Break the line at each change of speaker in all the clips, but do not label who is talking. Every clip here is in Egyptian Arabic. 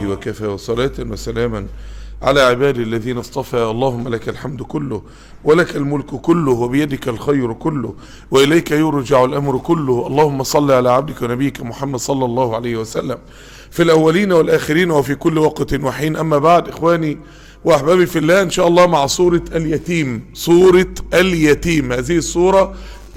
وكفى وصلاة وسلاما على عبادي الذين اصطفى اللهم لك الحمد كله ولك الملك كله وبيدك الخير كله وإليك يرجع الأمر كله اللهم صل على عبدك ونبيك محمد صلى الله عليه وسلم في الأولين والآخرين وفي كل وقت وحين أما بعد إخواني وأحبابي في الله إن شاء الله مع سورة اليتيم سورة اليتيم هذه السورة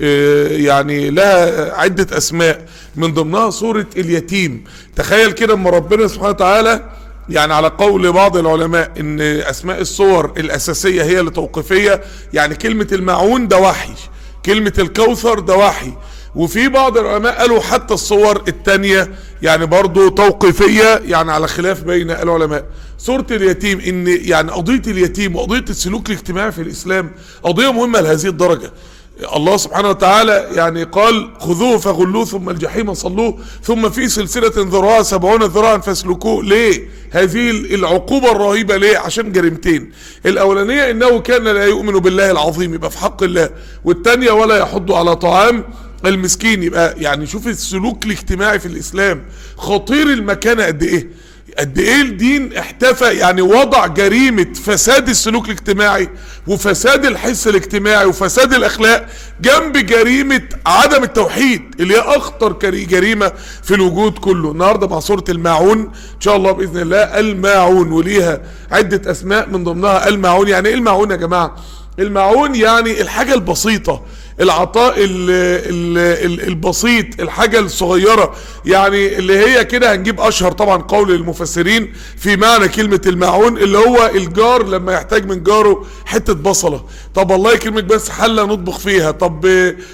يعني لها عدة أسماء من ضمنها سورة اليتيم تخيل كده اما ربنا سبحانه وتعالى يعني على قول بعض العلماء ان اسماء الصور الاساسية هي التوقيفية يعني كلمة المعون ده وحي كلمة الكوثر ده وحي وفي بعض العلماء قالوا حتى الصور التانية يعني برضو توقيفية يعني على خلاف بين العلماء سورة اليتيم ان يعني قضية اليتيم وقضية السلوك الاجتماعي في الاسلام قضية مهمة لهذه الدرجة الله سبحانه وتعالى يعني قال خذوه فغلوه ثم الجحيم صلوه ثم في سلسلة ذراعها سبعون ذراعا فاسلكوه ليه هذه العقوبة الرهيبة ليه عشان جريمتين الاولانية انه كان لا يؤمن بالله العظيم يبقى في حق الله والتانية ولا يحض على طعام المسكين يبقى يعني شوف السلوك الاجتماعي في الاسلام خطير المكانة قد ايه قد ايه الدين احتفى يعني وضع جريمة فساد السلوك الاجتماعي وفساد الحس الاجتماعي وفساد الاخلاق جنب جريمة عدم التوحيد اللي هي اخطر جريمة في الوجود كله النهاردة مع سورة الماعون ان شاء الله باذن الله الماعون وليها عدة اسماء من ضمنها الماعون يعني ايه الماعون يا جماعة الماعون يعني الحاجة البسيطة العطاء ال ال ال البسيط الحاجة الصغيرة يعني اللي هي كده هنجيب اشهر طبعا قول المفسرين في معنى كلمة الماعون اللي هو الجار لما يحتاج من جاره حتة بصلة طب الله يكرمك بس حلة نطبخ فيها طب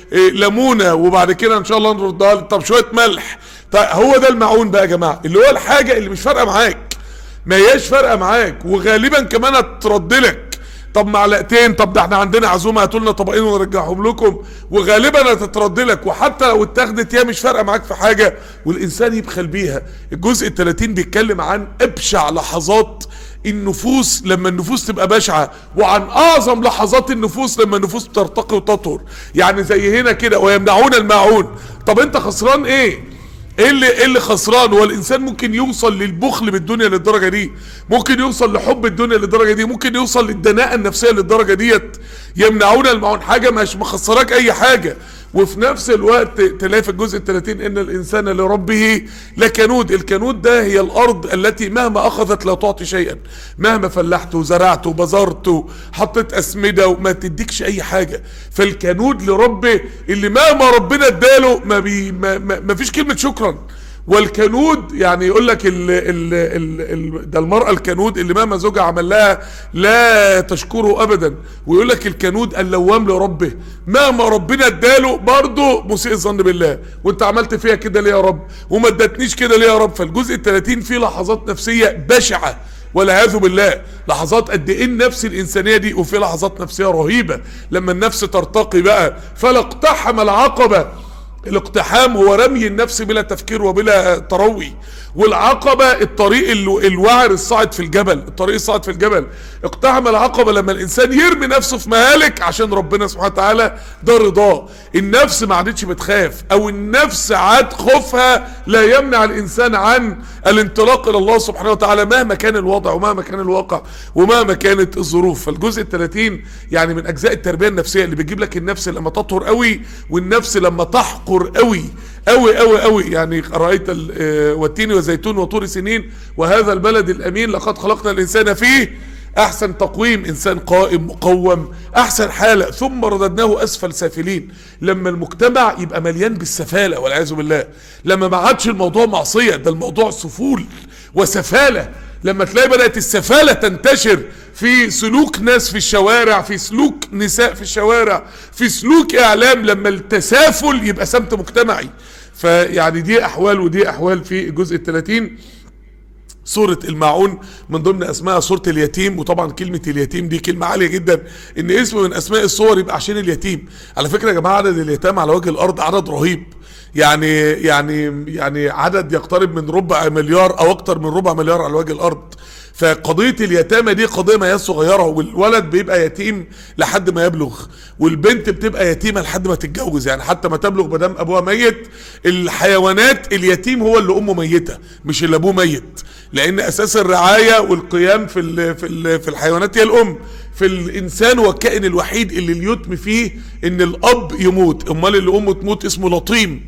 ليمونة وبعد كده ان شاء الله نردها طب شوية ملح طيب هو ده الماعون بقى يا جماعة اللي هو الحاجة اللي مش فارقة معاك ما هياش فارقة معاك وغالبا كمان هتردلك طب معلقتين طب ده احنا عندنا عزومه هاتوا لنا طبقين ونرجعهم لكم وغالبا هتترد لك وحتى لو اتاخدت هي مش فارقه معاك في حاجه والانسان يبخل بيها الجزء ال 30 بيتكلم عن ابشع لحظات النفوس لما النفوس تبقى بشعه وعن اعظم لحظات النفوس لما النفوس ترتقي وتطهر يعني زي هنا كده ويمنعون الماعون طب انت خسران ايه ايه اللي ايه اللي خسران هو الانسان ممكن يوصل للبخل بالدنيا للدرجه دي ممكن يوصل لحب الدنيا للدرجه دي ممكن يوصل للدناءه النفسيه للدرجه ديت يمنعون المعون حاجه مش مخسراك اي حاجه وفي نفس الوقت تلاقي في الجزء ال 30 ان الانسان لربه لكنود الكنود ده هي الارض التي مهما اخذت لا تعطي شيئا مهما فلحت وزرعت وبذرت وحطيت اسمده وما تديكش اي حاجه فالكنود لربه اللي مهما ربنا اداله ما, بي ما, ما, ما فيش كلمه شكرا والكنود يعني يقول لك ال ال ال ال ده المرأة الكنود اللي مهما زوجها عمل لها لا تشكره ابدا ويقول لك الكنود اللوام لربه مهما ربنا اداله برضه مسيء الظن بالله وانت عملت فيها كده ليه يا رب وما ادتنيش كده ليه يا رب فالجزء ال 30 فيه لحظات نفسية بشعة والعياذ بالله لحظات قد ايه النفس الانسانيه دي وفي لحظات نفسيه رهيبه لما النفس ترتقي بقى فلا اقتحم العقبه الاقتحام هو رمي النفس بلا تفكير وبلا تروي والعقبة الطريق الوعر الصاعد في الجبل الطريق الصاعد في الجبل اقتحم العقبة لما الانسان يرمي نفسه في مهالك عشان ربنا سبحانه وتعالى ده رضاه النفس ما عادتش بتخاف او النفس عاد خوفها لا يمنع الانسان عن الانطلاق الى الله سبحانه وتعالى مهما كان الوضع ومهما كان الواقع ومهما كانت الظروف فالجزء الثلاثين يعني من اجزاء التربية النفسية اللي بتجيب لك النفس لما تطهر قوي والنفس لما تحقر قوي قوي قوي قوي يعني رأيت والتين والزيتون وطور سنين وهذا البلد الأمين لقد خلقنا الإنسان فيه أحسن تقويم إنسان قائم مقوم أحسن حالة ثم رددناه أسفل سافلين لما المجتمع يبقى مليان بالسفالة والعياذ بالله لما ما عادش الموضوع معصية ده الموضوع سفول وسفالة لما تلاقي بدأت السفالة تنتشر في سلوك ناس في الشوارع في سلوك نساء في الشوارع في سلوك اعلام لما التسافل يبقى سمت مجتمعي فيعني دي احوال ودي احوال في الجزء الثلاثين سورة الماعون من ضمن اسماء سورة اليتيم وطبعا كلمة اليتيم دي كلمة عالية جدا ان اسم من اسماء الصور يبقى عشان اليتيم على فكرة يا جماعة عدد اليتام على وجه الارض عدد رهيب يعني يعني يعني عدد يقترب من ربع مليار او اكتر من ربع مليار على وجه الارض فقضيه اليتامى دي قضيه ما هي صغيره والولد بيبقى يتيم لحد ما يبلغ والبنت بتبقى يتيمه لحد ما تتجوز يعني حتى ما تبلغ ما دام ابوها ميت الحيوانات اليتيم هو اللي امه ميته مش اللي ابوه ميت لان اساس الرعايه والقيام في ال في ال في الحيوانات هي الام في الانسان هو الكائن الوحيد اللي اليتم فيه ان الاب يموت امال اللي امه تموت اسمه لطيم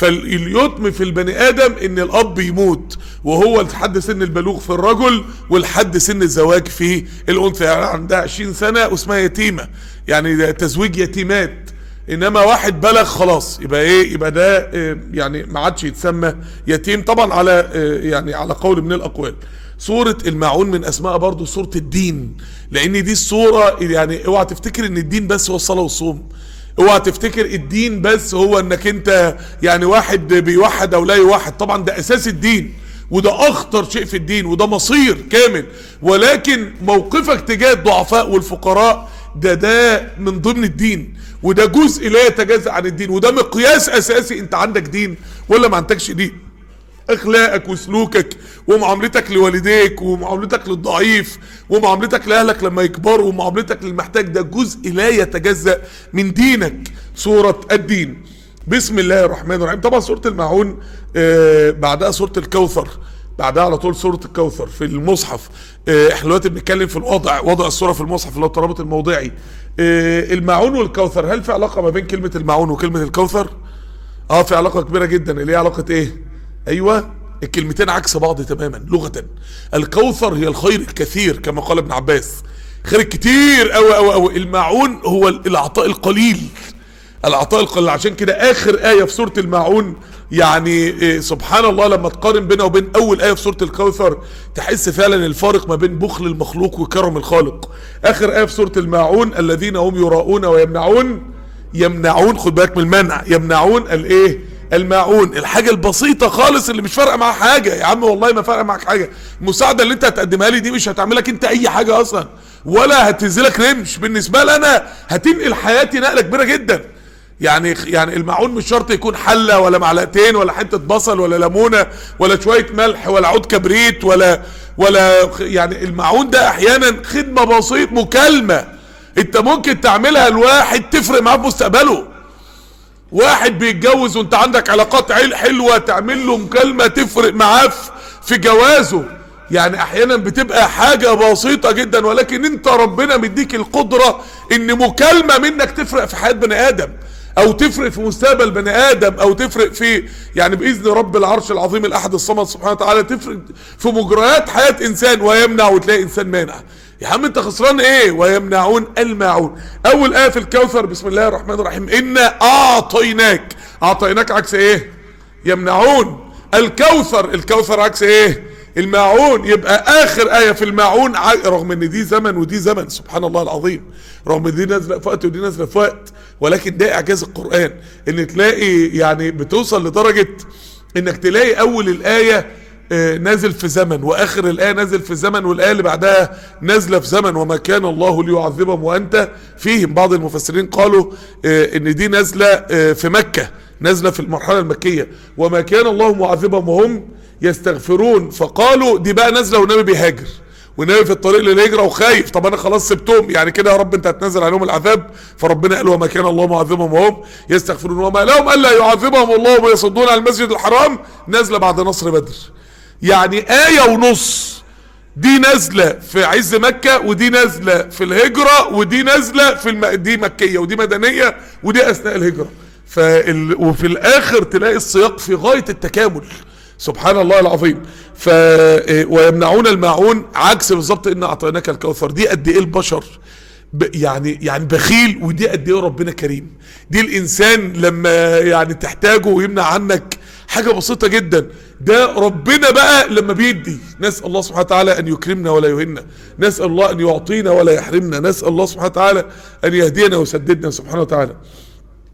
فاليتم في البني ادم ان الاب يموت وهو لحد سن البلوغ في الرجل ولحد سن الزواج في الانثى يعني عندها 20 سنه واسمها يتيمه يعني ده تزويج يتيمات انما واحد بلغ خلاص يبقى ايه يبقى ده آه، يعني ما عادش يتسمى يتيم طبعا على آه، يعني على قول من الاقوال سورة الماعون من اسمائها برضو سورة الدين لان دي السورة يعني اوعى تفتكر ان الدين بس هو الصلاة والصوم اوعى تفتكر الدين بس هو انك انت يعني واحد بيوحد او لا يوحد طبعا ده اساس الدين وده اخطر شيء في الدين وده مصير كامل ولكن موقفك تجاه الضعفاء والفقراء ده ده من ضمن الدين وده جزء لا يتجزأ عن الدين وده مقياس اساسي انت عندك دين ولا ما عندكش دين اخلاقك وسلوكك ومعاملتك لوالديك ومعاملتك للضعيف ومعاملتك لاهلك لما يكبروا ومعاملتك للمحتاج ده جزء لا يتجزأ من دينك سورة الدين بسم الله الرحمن الرحيم طبعا سورة الماعون آه بعدها سورة الكوثر بعدها على طول سورة الكوثر في المصحف آه احنا دلوقتي بنتكلم في الوضع وضع السورة في المصحف اللي هو الترابط الموضعي آه الماعون والكوثر هل في علاقة ما بين كلمة الماعون وكلمة الكوثر؟ اه في علاقة كبيرة جدا اللي هي علاقة ايه؟ ايوه الكلمتين عكس بعض تماما لغة الكوثر هي الخير الكثير كما قال ابن عباس خير كتير قوي قوي قوي الماعون هو العطاء القليل العطاء القليل عشان كده اخر ايه في سوره الماعون يعني إيه سبحان الله لما تقارن بينها وبين اول ايه في سوره الكوثر تحس فعلا الفارق ما بين بخل المخلوق وكرم الخالق اخر ايه في سوره الماعون الذين هم يراؤون ويمنعون يمنعون خد بالك من المنع يمنعون الايه الماعون الحاجه البسيطه خالص اللي مش فارقه معاها حاجه يا عم والله ما فارقه معاك حاجه المساعده اللي انت هتقدمها لي دي مش هتعملك انت اي حاجه اصلا ولا هتنزلك رمش بالنسبه لي انا هتنقل حياتي نقله كبيره جدا يعني يعني الماعون مش شرط يكون حله ولا معلقتين ولا حته بصل ولا ليمونه ولا شويه ملح ولا عود كبريت ولا ولا يعني الماعون ده احيانا خدمه بسيط مكالمه انت ممكن تعملها لواحد تفرق معاه في مستقبله واحد بيتجوز وانت عندك علاقات عيل حلوه تعمل له مكالمه تفرق معاه في- في جوازه يعني احيانا بتبقى حاجه بسيطه جدا ولكن انت ربنا مديك القدره ان مكالمه منك تفرق في حياه بني ادم او تفرق في مستقبل بني ادم او تفرق في يعني باذن رب العرش العظيم الاحد الصمد سبحانه وتعالى تفرق في مجريات حياه انسان ويمنع وتلاقي انسان مانع يا عم انت خسران ايه ويمنعون الماعون اول ايه في الكوثر بسم الله الرحمن الرحيم انا اعطيناك اعطيناك عكس ايه يمنعون الكوثر الكوثر عكس ايه الماعون يبقى اخر ايه في الماعون ع- رغم ان دي زمن ودي زمن سبحان الله العظيم رغم ان دي نازله في وقت ودي نازله في وقت ولكن ده اعجاز القران ان تلاقي يعني بتوصل لدرجه انك تلاقي اول الايه آه، نازل في زمن واخر الايه نازل في زمن والايه اللي بعدها نازله في زمن وما كان الله ليعذبهم وانت فيهم بعض المفسرين قالوا آه، ان دي نازله آه، في مكه نازله في المرحله المكيه وما كان الله معذبهم وهم يستغفرون فقالوا دي بقى نازله والنبي بيهاجر والنبي في الطريق للهجرة وخايف طب انا خلاص سبتهم يعني كده يا رب انت هتنزل عليهم العذاب فربنا قال وما كان الله معذبهم وهم يستغفرون وما لهم الا يعذبهم الله ويصدون عن المسجد الحرام نازله بعد نصر بدر يعني آية ونص دي نازلة في عز مكة ودي نازلة في الهجرة ودي نازلة في الم... دي مكية ودي مدنية ودي أثناء الهجرة فال... وفي الآخر تلاقي السياق في غاية التكامل سبحان الله العظيم ف ويمنعون الماعون عكس بالظبط ان اعطيناك الكوثر دي قد ايه البشر ب- يعني يعني بخيل ودي قد ايه ربنا كريم دي الانسان لما يعني تحتاجه ويمنع عنك حاجه بسيطه جدا ده ربنا بقى لما بيدي نسال الله سبحانه وتعالى ان يكرمنا ولا يهنا نسال الله ان يعطينا ولا يحرمنا نسال الله سبحانه وتعالى ان يهدينا ويسددنا سبحانه وتعالى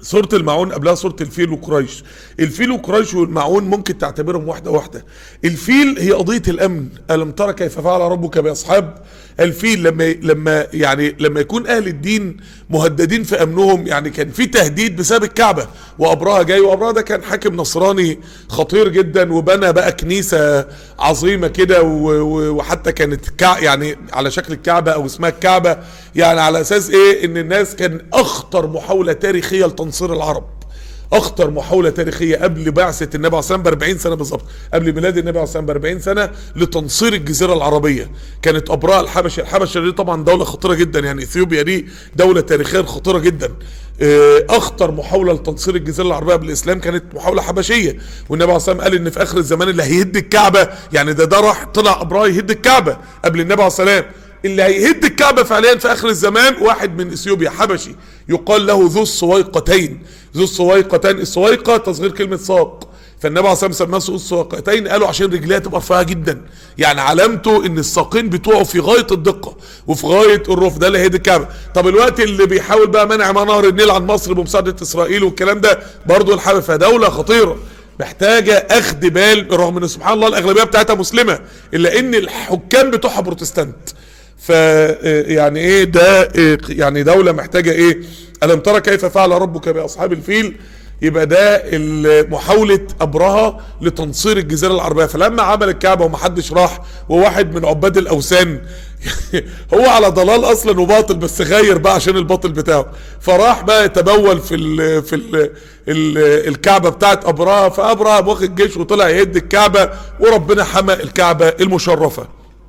سورة المعون قبلها سورة الفيل وقريش الفيل وقريش والمعون ممكن تعتبرهم واحدة واحدة الفيل هي قضية الأمن ألم ترى كيف فعل ربك بأصحاب الفيل لما لما يعني لما يكون أهل الدين مهددين في أمنهم يعني كان في تهديد بسبب الكعبة وأبرهة جاي وأبرهة ده كان حاكم نصراني خطير جدا وبنى بقى كنيسة عظيمة كده و- و- وحتى كانت كع يعني على شكل الكعبة أو اسمها الكعبة يعني على أساس إيه إن الناس كان أخطر محاولة تاريخية لتنصير العرب اخطر محاوله تاريخيه قبل بعثه النبي عليه الصلاه والسلام ب 40 سنه بالظبط قبل ميلاد النبي عليه الصلاه والسلام ب 40 سنه لتنصير الجزيره العربيه كانت ابراء الحبشه الحبشه دي طبعا دوله خطيره جدا يعني اثيوبيا دي دوله تاريخيا خطيره جدا آه، اخطر محاوله لتنصير الجزيره العربيه بالاسلام كانت محاوله حبشيه والنبي عليه الصلاه والسلام قال ان في اخر الزمان اللي هيهد الكعبه يعني ده ده راح طلع ابراء يهد الكعبه قبل النبي عليه الصلاه والسلام اللي هيهد الكعبة فعليا في آخر الزمان واحد من إثيوبيا حبشي يقال له ذو السويقتين ذو السويقتين السويقة تصغير كلمة ساق فالنبي عليه الصلاه والسلام سماه ذو السويقتين قالوا عشان رجليها تبقى رفيعه جدا يعني علامته ان الساقين بتوعه في غايه الدقه وفي غايه الرف ده اللي هي دي الكعبه طب الوقت اللي بيحاول بقى منع ما نهر النيل عن مصر بمساعده اسرائيل والكلام ده برضه الحبشه فدوله خطيره محتاجه اخد بال رغم ان سبحان الله الاغلبيه بتاعتها مسلمه الا ان الحكام بتوعها بروتستانت ف يعني ايه ده إيه يعني دوله محتاجه ايه الم ترى كيف فعل ربك باصحاب الفيل يبقى ده ال- محاولة أبرهة لتنصير الجزيرة العربية فلما عمل الكعبة ومحدش راح وواحد من عباد الأوثان هو على ضلال أصلا وباطل بس غير بقى عشان الباطل بتاعه فراح بقى يتبول في ال في ال ال الكعبة بتاعت أبرهة فأبرهة واخد جيش وطلع يهد الكعبة وربنا حمى الكعبة المشرفة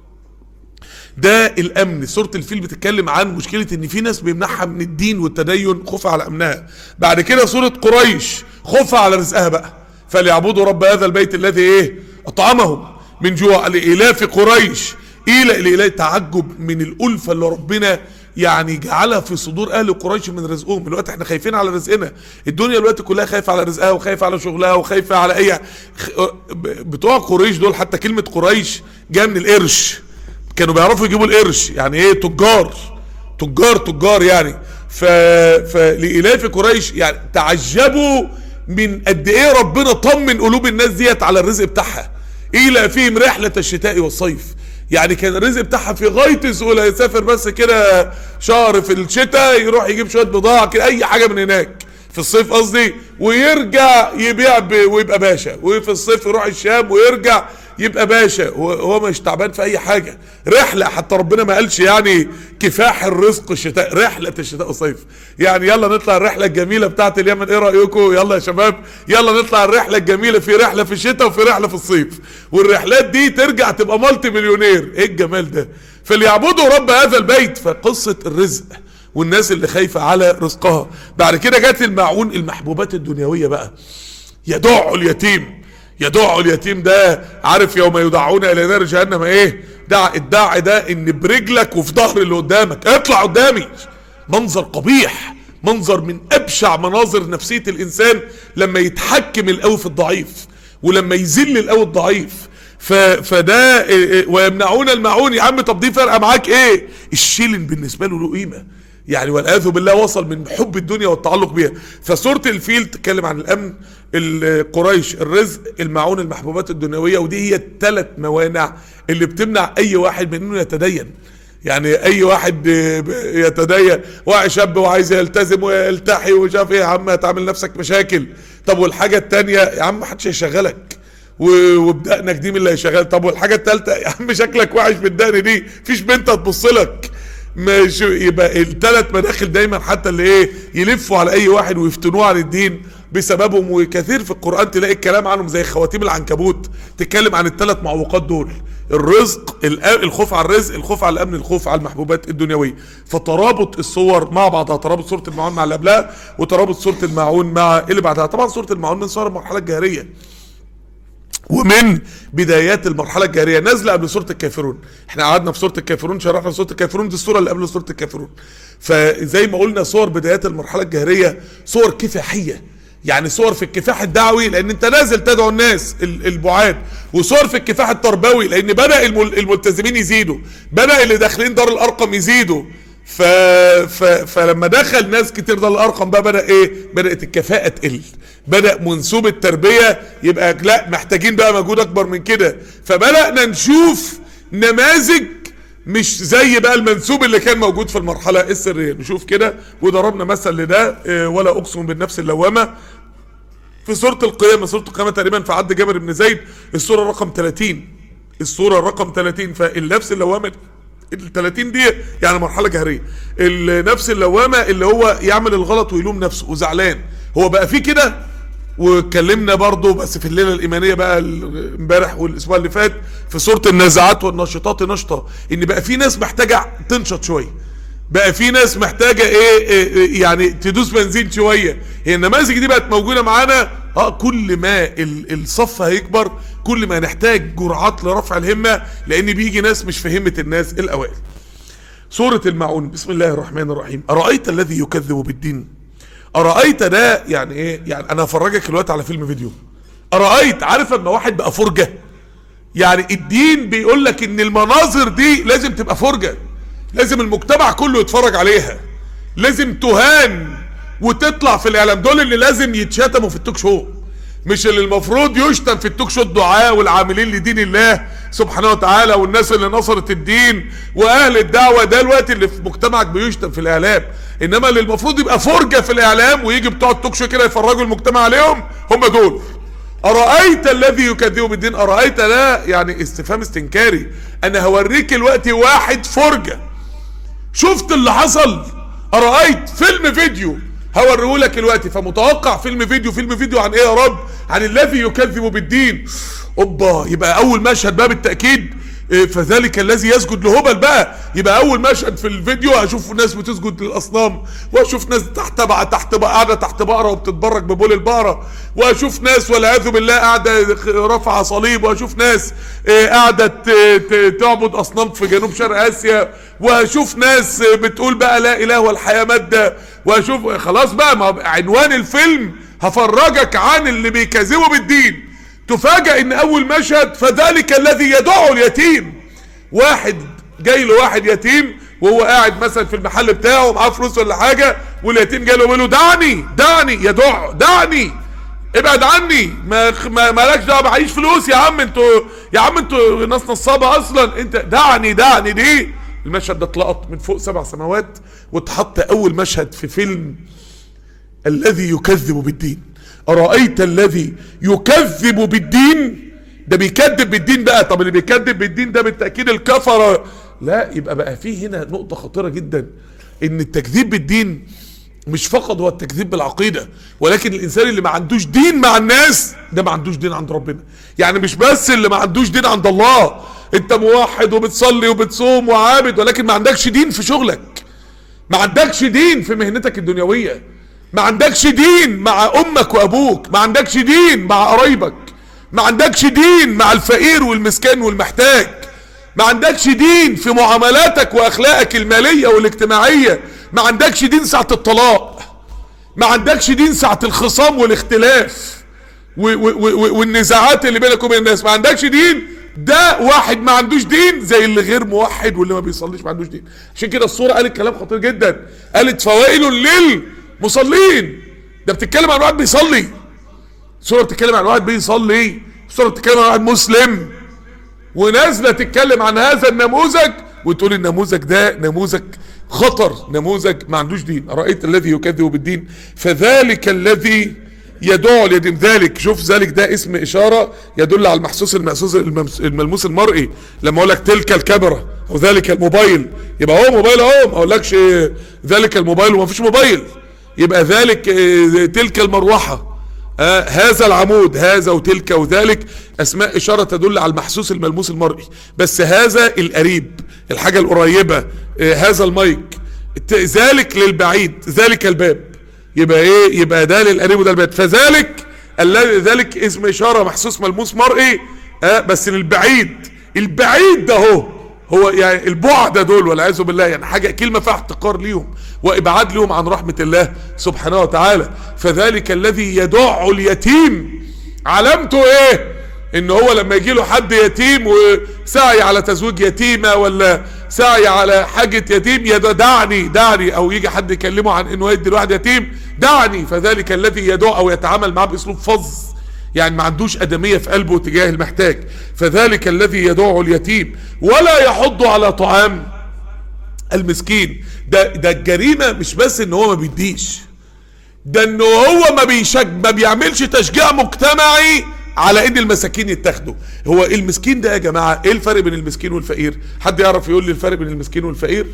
ده الامن سوره الفيل بتتكلم عن مشكله ان في ناس بيمنعها من الدين والتدين خوفا على امنها بعد كده سوره قريش خوفا على رزقها بقى فليعبدوا رب هذا البيت الذي ايه اطعمهم من جوع لالاف قريش الى الاله تعجب من الالفه اللي ربنا يعني جعلها في صدور اهل قريش من رزقهم الوقت احنا خايفين على رزقنا الدنيا الوقت كلها خايفه على رزقها وخايفه على شغلها وخايفه على اي خ- بتوع قريش دول حتى كلمه قريش جايه من القرش كانوا بيعرفوا يجيبوا القرش يعني ايه تجار تجار تجار يعني ف فلإلاف قريش يعني تعجبوا من قد ايه ربنا طمن قلوب الناس ديت على الرزق بتاعها الى فيهم رحله الشتاء والصيف يعني كان الرزق بتاعها في غايه السهوله يسافر بس كده شهر في الشتاء يروح يجيب شويه بضاعه كده اي حاجه من هناك في الصيف قصدي ويرجع يبيع ب... ويبقى باشا وفي الصيف يروح الشام ويرجع يبقى باشا هو, هو مش تعبان في اي حاجه رحله حتى ربنا ما قالش يعني كفاح الرزق الشتاء رحله الشتاء والصيف يعني يلا نطلع الرحله الجميله بتاعت اليمن ايه رايكم يلا يا شباب يلا نطلع الرحله الجميله في رحله في الشتاء وفي رحله في الصيف والرحلات دي ترجع تبقى مالتي مليونير ايه الجمال ده فليعبدوا رب هذا البيت فقصه الرزق والناس اللي خايفه على رزقها بعد كده جت المعون المحبوبات الدنيويه بقى يدع اليتيم يدع اليتيم ده عارف يوم يدعون الى نار جهنم ايه دع الدع ده ان برجلك وفي ظهر اللي قدامك اطلع قدامي منظر قبيح منظر من ابشع مناظر نفسيه الانسان لما يتحكم القوي في الضعيف ولما يذل القوي الضعيف ف... فده إيه إيه ويمنعون المعون يا عم طب دي فارقه معاك ايه الشيلن بالنسبه له له قيمه يعني والعياذ بالله وصل من حب الدنيا والتعلق بيها فسوره الفيل تتكلم عن الامن ال- قريش الرزق المعون المحبوبات الدنيويه ودي هي الثلاث موانع اللي بتمنع اي واحد من انه يتدين يعني اي واحد يتدين واحد شاب وعايز يلتزم ويلتحي ومش عارف ايه يا عم هتعمل نفسك مشاكل طب والحاجه الثانيه يا عم محدش هيشغلك و- وبدقنك دي من اللي هيشغل طب والحاجه الثالثه يا عم شكلك وحش بالدقن دي مفيش بنت هتبص لك مش يبقى الثلاث مداخل دايما حتى اللي ايه يلفوا على اي واحد ويفتنوه عن الدين بسببهم وكثير في القران تلاقي الكلام عنهم زي خواتيم العنكبوت تتكلم عن الثلاث معوقات دول الرزق الأ- الخوف على الرزق الخوف على الامن الخوف على المحبوبات الدنيويه فترابط الصور مع بعضها ترابط سوره المعون مع اللي قبلها وترابط سوره المعون مع اللي بعدها طبعا سوره المعون من صور المرحله الجاهليه ومن بدايات المرحلة الجاهلية نازلة قبل سورة الكافرون احنا قعدنا في سورة الكافرون شرحنا سورة الكافرون دي السورة اللي قبل سورة الكافرون فزي ما قلنا صور بدايات المرحلة الجاهلية صور كفاحية يعني صور في الكفاح الدعوي لان انت نازل تدعو الناس ال- البعاد وصور في الكفاح التربوي لان بدأ المل- الملتزمين يزيدوا بدأ اللي داخلين دار الارقم يزيدوا ف... ف... فلما دخل ناس كتير ده الارقم بقى بدا ايه بدات الكفاءه تقل بدا منسوب التربيه يبقى لا محتاجين بقى مجهود اكبر من كده فبدانا نشوف نماذج مش زي بقى المنسوب اللي كان موجود في المرحله السريه نشوف كده وضربنا مثل لده إيه، ولا اقسم بالنفس اللوامه في سوره القيامه سوره القيامه تقريبا في عبد جابر بن زيد السوره رقم 30 السوره رقم 30 فالنفس اللوامه ال 30 دي يعني مرحله جهريه النفس اللوامه اللي هو يعمل الغلط ويلوم نفسه وزعلان هو بقى فيه كده واتكلمنا برضه بس في الليله الايمانيه بقى ال- امبارح والاسبوع اللي فات في سوره النازعات والناشطات نشطه ان بقى في ناس محتاجه تنشط شويه بقى في ناس محتاجه ايه, إيه, إيه يعني تدوس بنزين شويه هي النماذج دي بقت موجوده معانا اه كل ما ال- الصف هيكبر كل ما نحتاج جرعات لرفع الهمه لان بيجي ناس مش في همه الناس الاوائل سورة المعون بسم الله الرحمن الرحيم أرأيت الذي يكذب بالدين أرأيت ده يعني إيه يعني أنا هفرجك دلوقتي على فيلم فيديو أرأيت عارف أما واحد بقى فرجة يعني الدين بيقول لك إن المناظر دي لازم تبقى فرجة لازم المجتمع كله يتفرج عليها لازم تهان وتطلع في الإعلام دول اللي لازم يتشتموا في التوك شو مش اللي المفروض يشتم في التوك شو الدعاء والعاملين لدين الله سبحانه وتعالى والناس اللي نصرت الدين واهل الدعوه ده الوقت اللي في مجتمعك بيشتم في الاعلام انما اللي المفروض يبقى فرجه في الاعلام ويجي بتوع التوك شو كده يفرجوا المجتمع عليهم هم دول ارايت الذي يكذب بالدين ارايت ده يعني استفهام استنكاري انا هوريك الوقت واحد فرجه شفت اللي حصل ارايت فيلم فيديو هوريه لك دلوقتي فمتوقع فيلم فيديو فيلم فيديو عن ايه يا رب عن الذي يكذب بالدين اوبا يبقى اول مشهد بقى بالتاكيد إيه، فذلك الذي يسجد لهبل بقى يبقى اول مشهد في الفيديو هشوف ناس بتسجد للاصنام واشوف ناس تحت بقى تحت بقى قاعده تحت بقره وبتتبرك ببول البقره واشوف ناس والعياذ بالله قاعده رافعه صليب واشوف ناس إيه، قاعده ت- ت- تعبد اصنام في جنوب شرق اسيا واشوف ناس بتقول بقى لا اله والحياه ماده واشوف خلاص بقى ما عنوان الفيلم هفرجك عن اللي بيكذبوا بالدين تفاجأ ان اول مشهد فذلك الذي يدعو اليتيم واحد جاي له واحد يتيم وهو قاعد مثلا في المحل بتاعه معاه فلوس ولا حاجه واليتيم جاي له بيقول له دعني دعني يدع دعني ابعد عني ما ما مالكش دعوه معيش فلوس يا عم انتوا يا عم انتوا ناس نصابه اصلا انت دعني دعني دي المشهد ده اتلقط من فوق سبع سماوات واتحط اول مشهد في فيلم الذي يكذب بالدين أرأيت الذي يكذب بالدين ده بيكذب بالدين بقى طب اللي بيكذب بالدين ده بالتأكيد الكفرة لا يبقى بقى فيه هنا نقطة خطيرة جدا ان التكذيب بالدين مش فقط هو التكذيب بالعقيدة ولكن الانسان اللي ما عندوش دين مع الناس ده ما عندوش دين عند ربنا يعني مش بس اللي ما عندوش دين عند الله انت موحد وبتصلي وبتصوم وعابد ولكن ما عندكش دين في شغلك ما عندكش دين في مهنتك الدنيوية ما عندكش دين مع امك وابوك ما عندكش دين مع قرايبك ما عندكش دين مع الفقير والمسكين والمحتاج ما عندكش دين في معاملاتك واخلاقك المالية والاجتماعية ما عندكش دين ساعة الطلاق ما عندكش دين ساعة الخصام والاختلاف و- و- و- والنزاعات اللي بينك وبين الناس ما عندكش دين ده واحد ما عندوش دين زي اللي غير موحد واللي ما بيصليش ما عندوش دين عشان كده الصورة قالت كلام خطير جدا قالت فوائل للمصلين ده بتتكلم عن واحد بيصلي الصورة بتتكلم عن واحد بيصلي الصورة بتتكلم عن واحد مسلم ونازله تتكلم عن هذا النموذج وتقول النموذج ده نموذج خطر نموذج ما عندوش دين أرأيت الذي يكذب بالدين فذلك الذي يدعو اليتيم ذلك شوف ذلك ده اسم إشارة يدل على المحسوس المحسوس الممس- الملموس المرئي لما أقول لك تلك الكاميرا أو ذلك الموبايل يبقى هو موبايل أهو ما أقولكش إيه، ذلك الموبايل وما فيش موبايل يبقى ذلك إيه، تلك المروحة آه هذا العمود هذا وتلك وذلك اسماء اشاره تدل على المحسوس الملموس المرئي بس هذا القريب الحاجه القريبه آه هذا المايك ت- ذلك للبعيد ذلك الباب يبقى ايه يبقى ده للقريب وده البعيد فذلك الذي ذلك اسم اشاره محسوس ملموس مرئي آه بس للبعيد البعيد ده هو هو يعني البعد دول والعياذ بالله يعني حاجه كلمه فيها احتقار ليهم وابعاد لهم عن رحمه الله سبحانه وتعالى فذلك الذي يدع اليتيم علامته ايه ان هو لما يجي له حد يتيم وسعي على تزويج يتيمه ولا سعي على حاجة يتيم يد- دعني دعني او يجي حد يكلمه عن انه يدي لواحد يتيم دعني فذلك الذي يدعو او يتعامل معاه باسلوب فظ يعني ما عندوش ادمية في قلبه تجاه المحتاج فذلك الذي يدعو اليتيم ولا يحض على طعام المسكين ده ده الجريمة مش بس ان هو ما بيديش ده انه هو ما بيشج ما بيعملش تشجيع مجتمعي على ان المساكين يتاخدوا هو المسكين ده يا جماعه ايه الفرق بين المسكين والفقير حد يعرف يقول لي الفرق بين المسكين والفقير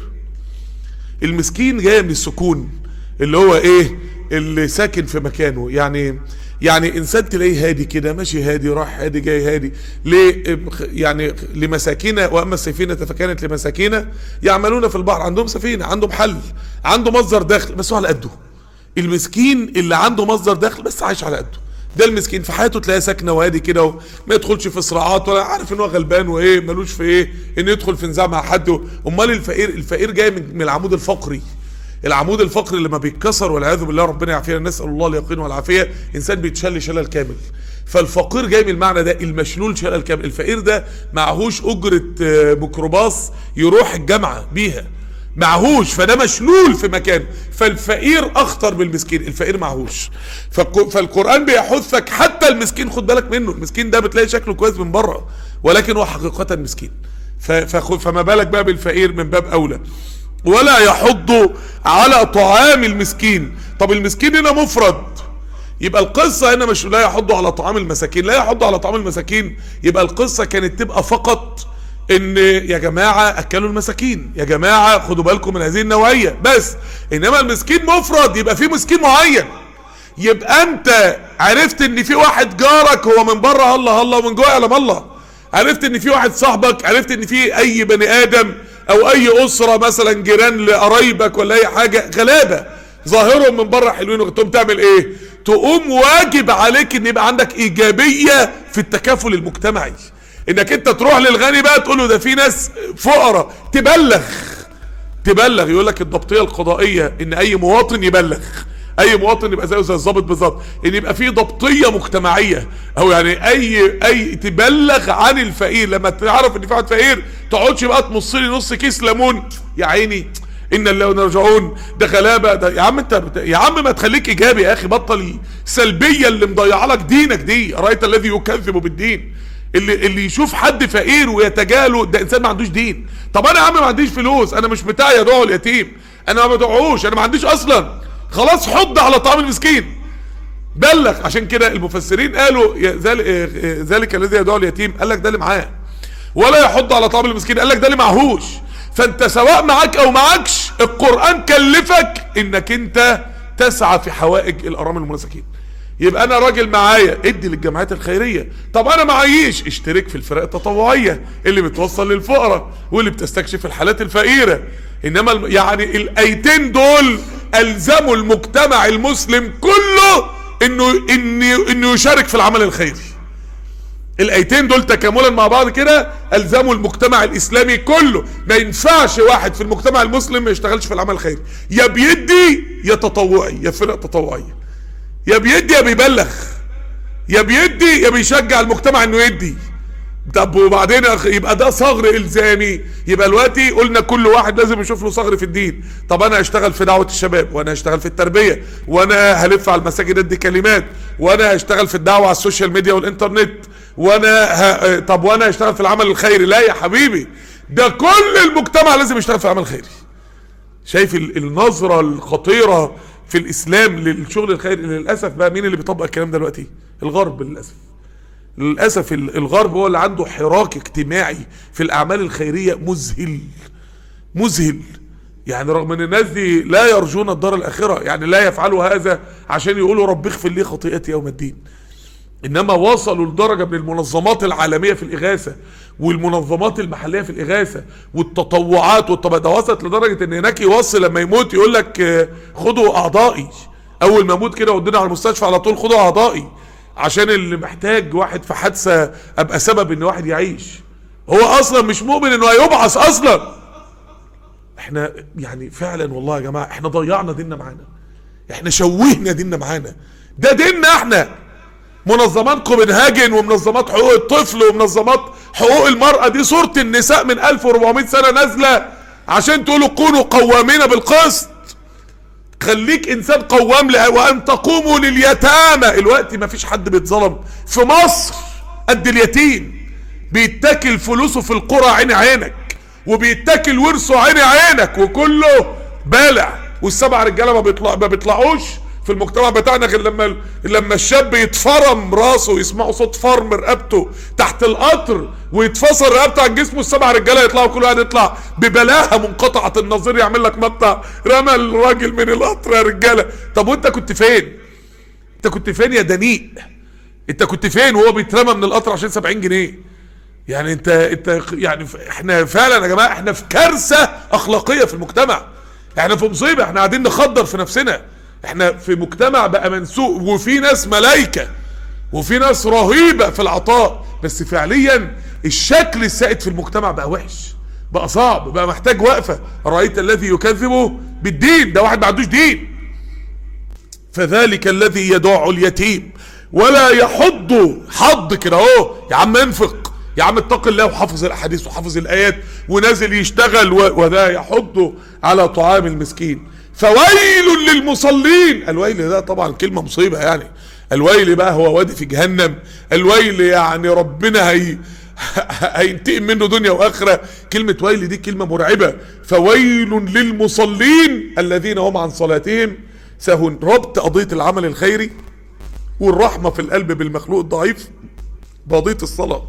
المسكين جاي من السكون اللي هو ايه اللي ساكن في مكانه يعني يعني انسان تلاقيه هادي كده ماشي هادي راح هادي جاي هادي ليه يعني لمساكين واما السفينه فكانت لمساكين يعملون في البحر عندهم سفينه عندهم حل عنده مصدر دخل بس هو على قده المسكين اللي عنده مصدر دخل بس عايش على قده ده المسكين في حياته تلاقيه ساكنه وهادي كده وما يدخلش في صراعات ولا عارف ان هو غلبان وايه ملوش في ايه ان يدخل في نزاع مع حد امال الفقير الفقير جاي من, من العمود الفقري العمود الفقري لما بيتكسر والعياذ بالله ربنا يعافينا نسال الله اليقين والعافيه انسان بيتشل شلل كامل فالفقير جاي من المعنى ده المشلول شلل كامل الفقير ده معهوش اجره آه، ميكروباص يروح الجامعه بيها معهوش فده مشلول في مكانه فالفقير اخطر من المسكين الفقير معهوش فالق- فالقران بيحثك حتى المسكين خد بالك منه المسكين ده بتلاقي شكله كويس من بره ولكن هو حقيقه مسكين ف- فخ- فما بالك بقى بالفقير من باب اولى ولا يحض على طعام المسكين طب المسكين هنا مفرد يبقى القصة هنا مش لا يحض على طعام المساكين لا يحض على طعام المساكين يبقى القصة كانت تبقى فقط ان يا جماعة اكلوا المساكين يا جماعة خدوا بالكم من هذه النوعية بس انما المسكين مفرد يبقى في مسكين معين يبقى انت عرفت ان في واحد جارك هو من بره الله الله ومن جوه يعلم الله عرفت ان في واحد صاحبك عرفت ان في اي بني ادم او اي اسره مثلا جيران لقرايبك ولا اي حاجه غلابه ظاهرهم من بره حلوين تقوم تعمل ايه تقوم واجب عليك ان يبقى عندك ايجابيه في التكافل المجتمعي انك انت تروح للغني بقى تقول له ده في ناس فقراء تبلغ تبلغ يقول لك الضبطيه القضائيه ان اي مواطن يبلغ اي مواطن يبقى زيه زي الضابط بالظبط ان يبقى في ضبطيه مجتمعيه او يعني اي اي تبلغ عن الفقير لما تعرف ان في واحد فقير تقعدش بقى تمص لي نص كيس ليمون يا عيني ان الله ونرجعون ده غلابه ده يا عم انت بت... يا عم ما تخليك ايجابي يا اخي بطل السلبيه اللي مضيعه لك دينك دي رايت الذي يكذب بالدين اللي اللي يشوف حد فقير ويتجاهله ده انسان ما عندوش دين طب انا يا عم ما عنديش فلوس انا مش بتاعي ادعو اليتيم انا ما بدعوش انا ما عنديش اصلا خلاص حض على طعام المسكين بلغ عشان كده المفسرين قالوا يا ذلك, ذلك الذي يدعو اليتيم قال لك ده اللي معاه ولا يحض على طعام المسكين قال لك ده اللي معهوش فانت سواء معاك او معكش القرآن كلفك انك انت تسعى في حوائج الارامل المساكين يبقى انا راجل معايا ادي للجمعيات الخيريه طب انا معيش اشترك في الفرق التطوعيه اللي بتوصل للفقراء واللي بتستكشف الحالات الفقيره انما الم- يعني الايتين دول الزموا المجتمع المسلم كله انه انه انه يشارك في العمل الخيري الايتين دول تكاملا مع بعض كده الزموا المجتمع الاسلامي كله ما ينفعش واحد في المجتمع المسلم ما يشتغلش في العمل الخيري يا بيدي يا تطوعي يا فرق تطوعيه يا بيدي يا بيبلغ يا بيدي يا بيشجع المجتمع انه يدي طب وبعدين يا أخي يبقى ده صغر الزامي يبقى دلوقتي قلنا كل واحد لازم يشوف له صغر في الدين طب انا هشتغل في دعوه الشباب وانا هشتغل في التربيه وانا هلف على المساجد ادي كلمات وانا هشتغل في الدعوه على السوشيال ميديا والانترنت وانا ه... طب وانا هشتغل في العمل الخيري لا يا حبيبي ده كل المجتمع لازم يشتغل في العمل الخيري شايف ال- النظرة الخطيرة في الإسلام للشغل الخيري للأسف بقى مين اللي بيطبق الكلام ده دلوقتي الغرب للأسف للأسف ال- الغرب هو اللي عنده حراك اجتماعي في الأعمال الخيرية مذهل مذهل يعني رغم ان الناس دي لا يرجون الدار الآخرة يعني لا يفعلوا هذا عشان يقولوا رب اغفر لي خطيئتي يوم الدين انما وصلوا لدرجه من المنظمات العالميه في الاغاثه والمنظمات المحليه في الاغاثه والتطوعات والطب ده وصلت لدرجه ان هناك يوصل لما يموت يقول لك آه، خدوا اعضائي اول ما اموت كده ودينا على المستشفى على طول خدوا اعضائي عشان اللي محتاج واحد في حادثه ابقى سبب ان واحد يعيش هو اصلا مش مؤمن انه هيبعث اصلا احنا يعني فعلا والله يا جماعه احنا ضيعنا ديننا معانا احنا شوهنا ديننا معانا ده ديننا احنا منظمات كوبنهاجن ومنظمات حقوق الطفل ومنظمات حقوق المرأة دي صورة النساء من 1400 سنة نازلة عشان تقولوا كونوا قوامين بالقسط خليك انسان قوام لها وان تقوموا لليتامى الوقت ما فيش حد بيتظلم في مصر قد اليتيم بيتاكل فلوسه في القرى عين عينك وبيتاكل ورثه عين عينك وكله بالع والسبع رجاله ما بيطلع ما بيطلعوش في المجتمع بتاعنا غير لما لما الشاب يتفرم راسه يسمعوا صوت فرم رقبته تحت القطر ويتفصل رقبته عن جسمه السبع رجاله يطلعوا كل واحد يطلع ببلاهه منقطعه النظير يعمل لك مقطع رمى الراجل من القطر يا رجاله طب وانت كنت فين؟ انت كنت فين يا دنيء؟ انت كنت فين وهو بيترمى من القطر عشان 70 جنيه؟ يعني انت انت يعني احنا فعلا يا جماعه احنا في كارثه اخلاقيه في المجتمع احنا في مصيبه احنا قاعدين نخدر في نفسنا احنا في مجتمع بقى منسوق وفي ناس ملايكه وفي ناس رهيبه في العطاء بس فعليا الشكل السائد في المجتمع بقى وحش بقى صعب بقى محتاج وقفه رايت الذي يكذب بالدين ده واحد ما عندوش دين فذلك الذي يدع اليتيم ولا يحض حض كده اهو يا عم انفق يا عم اتق الله وحافظ الاحاديث وحافظ الايات ونازل يشتغل وذا يحض على طعام المسكين فويل للمصلين الويل ده طبعا كلمة مصيبة يعني الويل بقى هو وادي في جهنم الويل يعني ربنا هي هينتقم منه دنيا واخره كلمه ويل دي كلمه مرعبه فويل للمصلين الذين هم عن صلاتهم سهون ربط قضيه العمل الخيري والرحمه في القلب بالمخلوق الضعيف بقضيه الصلاه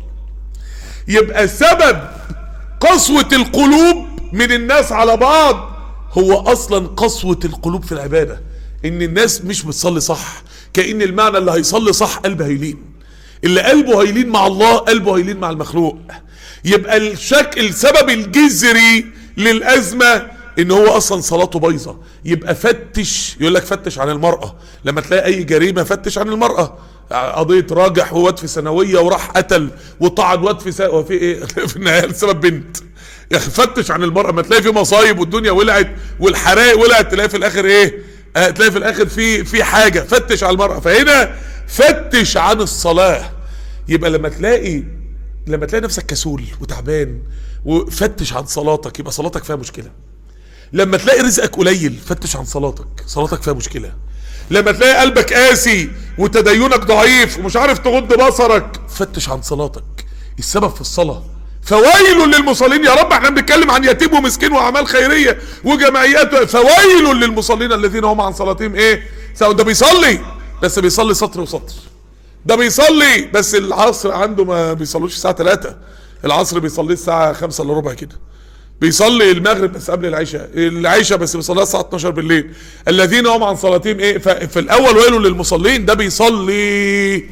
يبقى سبب قسوه القلوب من الناس على بعض هو اصلا قسوة القلوب في العبادة ان الناس مش بتصلي صح كأن المعنى اللي هيصلي صح قلبه هيلين اللي قلبه هيلين مع الله قلبه هيلين مع المخلوق يبقى الشك السبب الجذري للأزمة ان هو اصلا صلاته بايظه يبقى فتش يقول لك فتش عن المراه لما تلاقي اي جريمه فتش عن المراه قضيه راجح وواد في ثانويه وراح قتل وطعن واد في سا... وفي ايه في النهايه السبب بنت يا اخي فتش عن المرأة ما تلاقي في مصايب والدنيا ولعت والحرائق ولعت تلاقي في الاخر ايه آه تلاقي في الاخر في في حاجة فتش على المرأة فهنا فتش عن الصلاة يبقى لما تلاقي لما تلاقي نفسك كسول وتعبان وفتش عن صلاتك يبقى صلاتك فيها مشكلة لما تلاقي رزقك قليل فتش عن صلاتك صلاتك فيها مشكلة لما تلاقي قلبك قاسي وتدينك ضعيف ومش عارف تغض بصرك فتش عن صلاتك السبب في الصلاه فويل للمصلين يا رب احنا بنتكلم عن يتيم ومسكين واعمال خيريه وجمعيات فويل للمصلين الذين هم عن صلاتهم ايه ده بيصلي بس بيصلي سطر وسطر ده بيصلي بس العصر عنده ما بيصلوش الساعه 3 العصر بيصليه الساعه 5 الا ربع كده بيصلي المغرب بس قبل العشاء العشاء بس بيصليها الساعه 12 بالليل الذين هم عن صلاتهم ايه في الاول ويل للمصلين ده بيصلي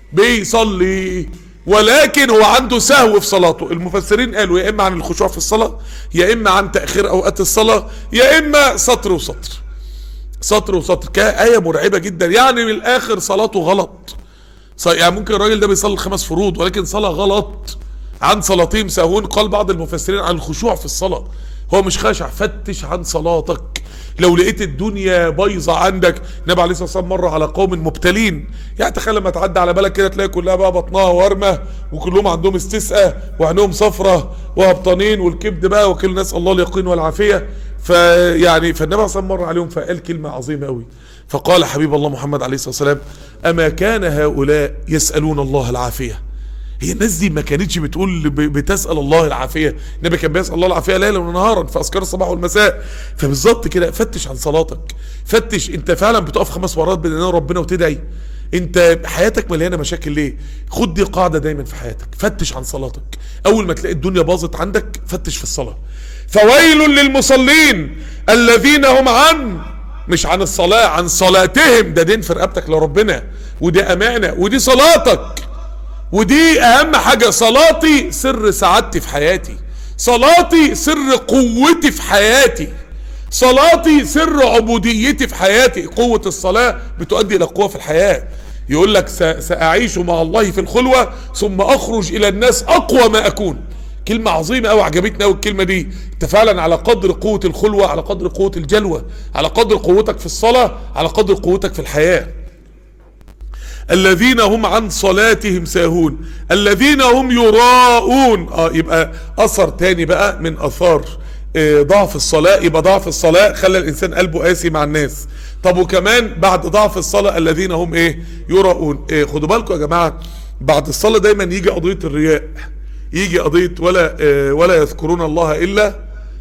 بيصلي ولكن هو عنده سهو في صلاته المفسرين قالوا يا اما عن الخشوع في الصلاة يا اما عن تأخير اوقات الصلاة يا اما سطر وسطر سطر وسطر كآية مرعبة جدا يعني من الاخر صلاته غلط يعني ممكن الراجل ده بيصلي خمس فروض ولكن صلاة غلط عن صلاتهم سهون قال بعض المفسرين عن الخشوع في الصلاة هو مش خاشع فتش عن صلاتك لو لقيت الدنيا بايظه عندك النبي عليه الصلاه والسلام مر على قوم مبتلين يعني تخيل لما تعدي على بالك كده تلاقي كلها بقى بطنها ورمه وكلهم عندهم استسقاء وعينهم صفرة وهبطانين والكبد بقى وكل الناس الله اليقين والعافيه فيعني فالنبي عليه الصلاه مر عليهم فقال كلمه عظيمه قوي فقال حبيب الله محمد عليه الصلاه والسلام اما كان هؤلاء يسالون الله العافيه هي الناس دي ما كانتش بتقول بتسال الله العافيه النبي كان بيسال الله العافيه ليلا ونهارا في اذكار الصباح والمساء فبالظبط كده فتش عن صلاتك فتش انت فعلا بتقف خمس مرات بين ربنا وتدعي انت حياتك مليانه مشاكل ليه خد دي قاعده دايما في حياتك فتش عن صلاتك اول ما تلاقي الدنيا باظت عندك فتش في الصلاه فويل للمصلين الذين هم عن مش عن الصلاه عن صلاتهم ده دين في رقبتك لربنا ودي امانه ودي صلاتك ودي اهم حاجة صلاتي سر سعادتي في حياتي صلاتي سر قوتي في حياتي صلاتي سر عبوديتي في حياتي قوة الصلاة بتؤدي الى قوة في الحياة يقول لك سأعيش مع الله في الخلوة ثم اخرج الى الناس اقوى ما اكون كلمة عظيمة قوي عجبتني قوي الكلمة دي انت فعلا على قدر قوة الخلوة على قدر قوة الجلوة على قدر قوتك في الصلاة على قدر قوتك في الحياة الذين هم عن صلاتهم ساهون الذين هم يراءون اه يبقى اثر تاني بقى من اثار آه، ضعف الصلاة يبقى ضعف الصلاة خلى الانسان قلبه قاسي مع الناس طب وكمان بعد ضعف الصلاة الذين هم ايه يراءون إيه خدوا بالكم يا جماعة بعد الصلاة دايما يجي قضية الرياء يجي قضية ولا آه، ولا يذكرون الله الا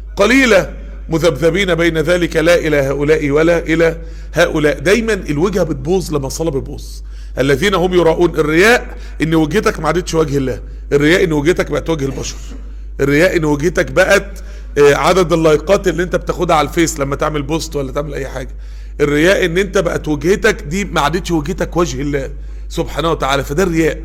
قليلا مذبذبين بين ذلك لا الى هؤلاء ولا الى هؤلاء دايما الوجهه بتبوظ لما الصلاه بتبوظ الذين هم يراؤون الرياء ان وجهتك ما عادتش وجه الله الرياء ان وجهتك بقت وجه البشر الرياء ان وجهتك بقت آه، عدد اللايكات اللي انت بتاخدها على الفيس لما تعمل بوست ولا تعمل اي حاجه الرياء ان انت بقت وجهتك دي ما عادتش وجهتك وجه الله سبحانه وتعالى فده الرياء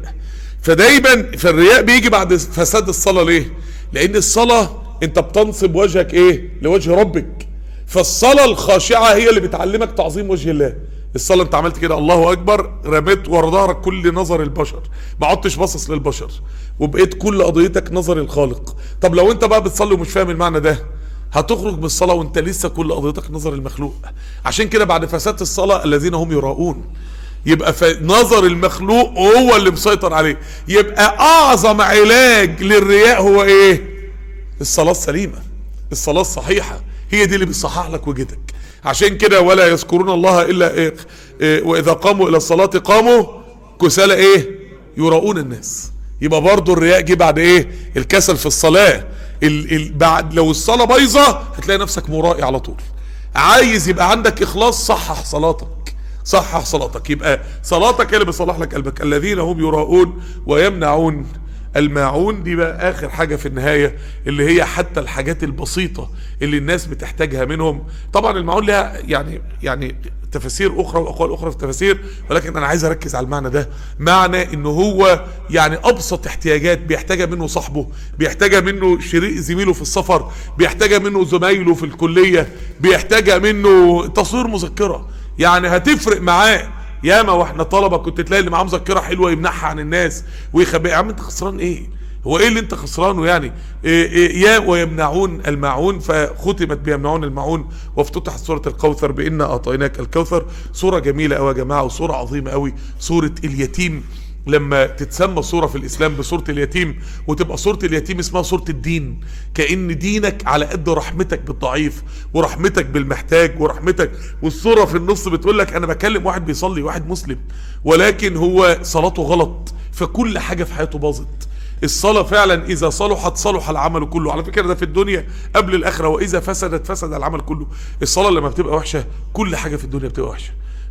فدايما فالرياء بيجي بعد فساد الصلاه ليه لان الصلاه انت بتنصب وجهك ايه لوجه ربك فالصلاه الخاشعه هي اللي بتعلمك تعظيم وجه الله الصلاه انت عملت كده الله اكبر رميت ورا ظهرك كل نظر البشر ما عدتش باصص للبشر وبقيت كل قضيتك نظر الخالق طب لو انت بقى بتصلي ومش فاهم المعنى ده هتخرج من الصلاة وانت لسه كل قضيتك نظر المخلوق عشان كده بعد فساد الصلاة الذين هم يراؤون يبقى ف- نظر المخلوق هو اللي مسيطر عليه يبقى اعظم علاج للرياء هو ايه الصلاة السليمة الصلاة الصحيحة هي دي اللي بتصحح لك وجهتك عشان كده ولا يذكرون الله الا إيه إيه واذا قاموا الى الصلاة قاموا كسالى ايه يراؤون الناس يبقى برضو الرياء جه بعد ايه الكسل في الصلاة ال ال بعد لو الصلاة بايظة هتلاقي نفسك مرائي على طول عايز يبقى عندك اخلاص صحح صلاتك صحح صلاتك يبقى صلاتك هي اللي بتصلح لك قلبك الذين هم يراؤون ويمنعون الماعون دي بقى اخر حاجة في النهاية اللي هي حتى الحاجات البسيطة اللي الناس بتحتاجها منهم طبعا الماعون لها يعني يعني تفاسير اخرى واقوال اخرى في التفاسير ولكن انا عايز اركز على المعنى ده معنى انه هو يعني ابسط احتياجات بيحتاجها منه صاحبه بيحتاجها منه شريك زميله في السفر بيحتاجها منه زمايله في الكلية بيحتاجها منه تصوير مذكرة يعني هتفرق معاه ياما واحنا طلبه كنت تلاقي اللي معاه مذكره حلوه يمنعها عن الناس ويخبئها يا عم انت خسران ايه هو ايه اللي انت خسرانه يعني إيه إيه يا ويمنعون الماعون فختمت بيمنعون الماعون وافتتحت سوره الكوثر بان اعطيناك الكوثر سوره جميله قوي يا جماعه وسوره عظيمه قوي سوره اليتيم لما تتسمى صورة في الإسلام بصورة اليتيم وتبقى صورة اليتيم اسمها صورة الدين كأن دينك على قد رحمتك بالضعيف ورحمتك بالمحتاج ورحمتك والصورة في النص بتقول لك أنا بكلم واحد بيصلي واحد مسلم ولكن هو صلاته غلط فكل حاجة في حياته باظت الصلاة فعلا إذا صلحت صلح العمل كله على فكرة ده في الدنيا قبل الآخرة وإذا فسدت فسد العمل كله الصلاة لما بتبقى وحشة كل حاجة في الدنيا بتبقى وحشة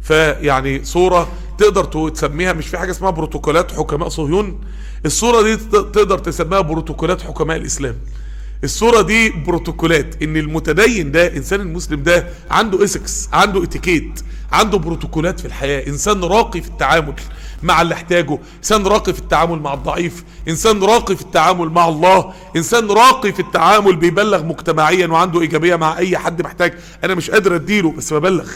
فيعني صورة تقدر تو- تسميها مش في حاجة اسمها بروتوكولات حكماء صهيون الصورة دي ت- تقدر تسميها بروتوكولات حكماء الإسلام الصورة دي بروتوكولات ان المتدين ده انسان المسلم ده عنده اسكس عنده اتيكيت عنده بروتوكولات في الحياة انسان راقي في التعامل مع اللي احتاجه انسان راقي في التعامل مع الضعيف انسان راقي في التعامل مع الله انسان راقي في التعامل بيبلغ مجتمعيا وعنده ايجابية مع اي حد محتاج انا مش قادر اديله بس ببلغ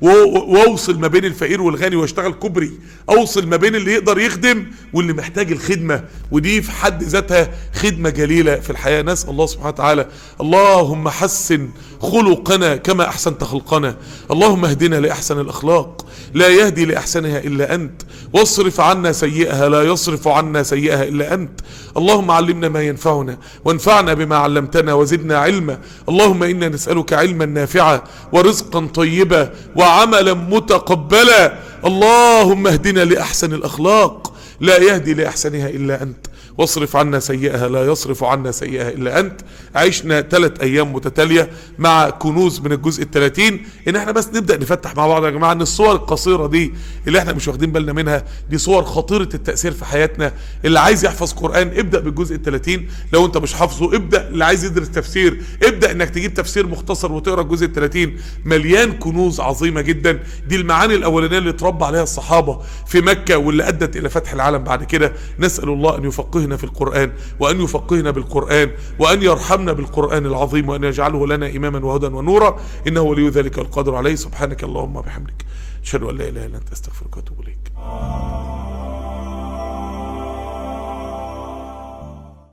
و- واوصل ما بين الفقير والغني واشتغل كوبري اوصل ما بين اللي يقدر يخدم واللي محتاج الخدمة ودي في حد ذاتها خدمة جليلة في الحياة نسأل الله سبحانه وتعالى اللهم حسن خلقنا كما احسنت خلقنا اللهم اهدنا لاحسن الاخلاق لا يهدي لاحسنها الا انت واصرف عنا سيئها لا يصرف عنا سيئها الا انت اللهم علمنا ما ينفعنا وانفعنا بما علمتنا وزدنا علما اللهم انا نسالك علما نافعا ورزقا طيبا وعملا متقبلا اللهم اهدنا لاحسن الاخلاق لا يهدي لاحسنها الا انت واصرف عنا سيئها لا يصرف عنا سيئها الا انت عشنا ثلاث ايام متتاليه مع كنوز من الجزء الثلاثين ان احنا بس نبدا نفتح مع بعض يا جماعه ان الصور القصيره دي اللي احنا مش واخدين بالنا منها دي صور خطيره التاثير في حياتنا اللي عايز يحفظ قران ابدا بالجزء الثلاثين لو انت مش حافظه ابدا اللي عايز يدرس تفسير ابدا انك تجيب تفسير مختصر وتقرا الجزء الثلاثين مليان كنوز عظيمه جدا دي المعاني الاولانيه اللي اتربى عليها الصحابه في مكه واللي ادت الى فتح العالم بعد كده نسال الله ان يفقهنا في القران وان يفقهنا بالقران وان يرحمنا بالقران العظيم وان يجعله لنا اماما وهدى ونورا انه ولي ذلك القادر عليه سبحانك اللهم وبحمدك اشهد ان لا اله الا انت استغفرك واتوب اليك